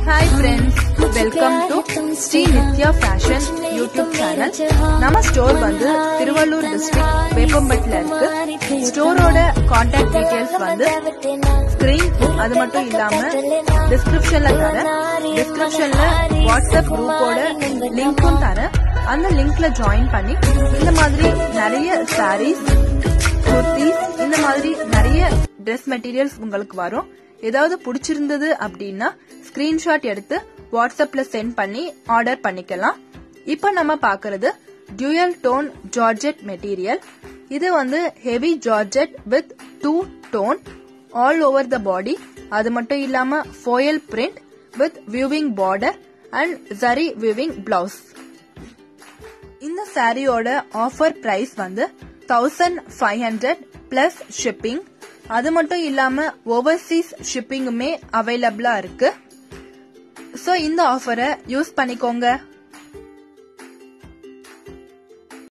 hi friends welcome to Shri Nithya fashion YouTube channel நம்ம store வந்து Tiruvallur district வேப்பம்பட்டில் இருக்கு ஸ்டோரோட கான்டாக்ட் டீடைல்ஸ் வந்து ஸ்கிரீன் அது மட்டும் இல்லாம டிஸ்கிரிப்ஷன்ல தரேன் டிஸ்கிரிப்ஷன்ல வாட்ஸ்அப் குரூப்போட லிங்க்கும் தரேன் அந்த லிங்க்ல ஜாயின் பண்ணி இந்த மாதிரி நிறைய சாரீஸ் குர்த்திஸ் இந்த மாதிரி நிறைய ட்ரெஸ் மெட்டீரியல்ஸ் உங்களுக்கு வரும் ஏதாவது பிடிச்சிருந்தது அப்படின்னா ஸ்கிரீன்ஷாட் எடுத்து வாட்ஸ்அப்ல சென்ட் பண்ணி ஆர்டர் பண்ணிக்கலாம் இப்போ நம்ம பார்க்கறது டியூயல் டோன் ஜார்ஜெட் மெட்டீரியல் இது வந்து heavy georgette with two tone all over the body அது மட்டும் இல்லாம foil print with weaving border and zari weaving blouse இந்த சாரியோட ஆஃபர் பிரைஸ் வந்து thousand five hundred plus shipping அது மட்டும் இல்லாம ஓவர்சீஸ் ஷிப்பிங்குமே அவைலபிளா இருக்கு ஸோ இந்த ஆஃபரை யூஸ் பண்ணிக்கோங்க